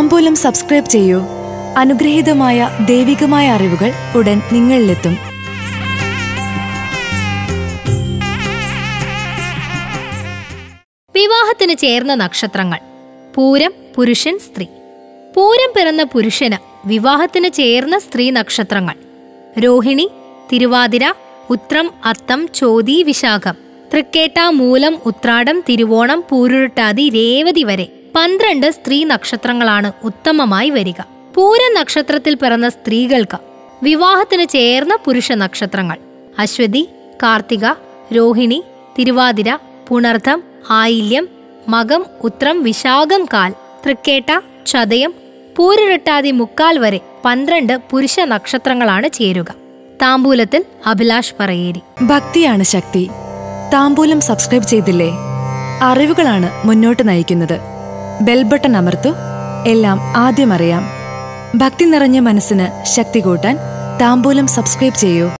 താമ്പൂലം subscribe ചെയ്യൂ അനുഗ്രഹീതമായ ദൈവികമായ അറിവുകൾ ഉടൻ നിങ്ങളിലെത്തും വിവാഹത്തിന് ചേർന്ന നക്ഷത്രങ്ങൾ പൂരം പുരുഷൻ സ്ത്രീ പൂരം പിറന്ന പുരുഷന് വിവാഹത്തിന് ചേർന്ന സ്ത്രീ നക്ഷത്രങ്ങൾ രോഹിണി തിരുവാതിര ഉത്രം അത്തം ചോതി വിശാഖം തൃക്കേട്ട മൂലം ഉത്രാടം തിരുവോണം പൂരുരുട്ടാതി രേവതി വരെ പന്ത്രണ്ട് സ്ത്രീ നക്ഷത്രങ്ങളാണ് ഉത്തമമായി വരിക പൂര നക്ഷത്രത്തിൽ പിറന്ന സ്ത്രീകൾക്ക് വിവാഹത്തിന് ചേർന്ന പുരുഷ നക്ഷത്രങ്ങൾ അശ്വതി കാർത്തിക രോഹിണി തിരുവാതിര പുണർദ്ധം ആയില്യം മകം ഉത്രം വിശാഖം കാൽ തൃക്കേട്ട ചതയം പൂരുരുട്ടാതി മുക്കാൽ വരെ പന്ത്രണ്ട് പുരുഷ നക്ഷത്രങ്ങളാണ് ചേരുക താമ്പൂലത്തിൽ അഭിലാഷ് പറയേരി ഭക്തിയാണ് ശക്തി താമ്പൂലം സബ്സ്ക്രൈബ് ചെയ്തില്ലേ അറിവുകളാണ് മുന്നോട്ട് നയിക്കുന്നത് ബെൽബട്ടൺ അമർത്തു എല്ലാം ആദ്യം അറിയാം ഭക്തി നിറഞ്ഞ മനസ്സിന് ശക്തി കൂട്ടാൻ താമ്പൂലം സബ്സ്ക്രൈബ് ചെയ്യൂ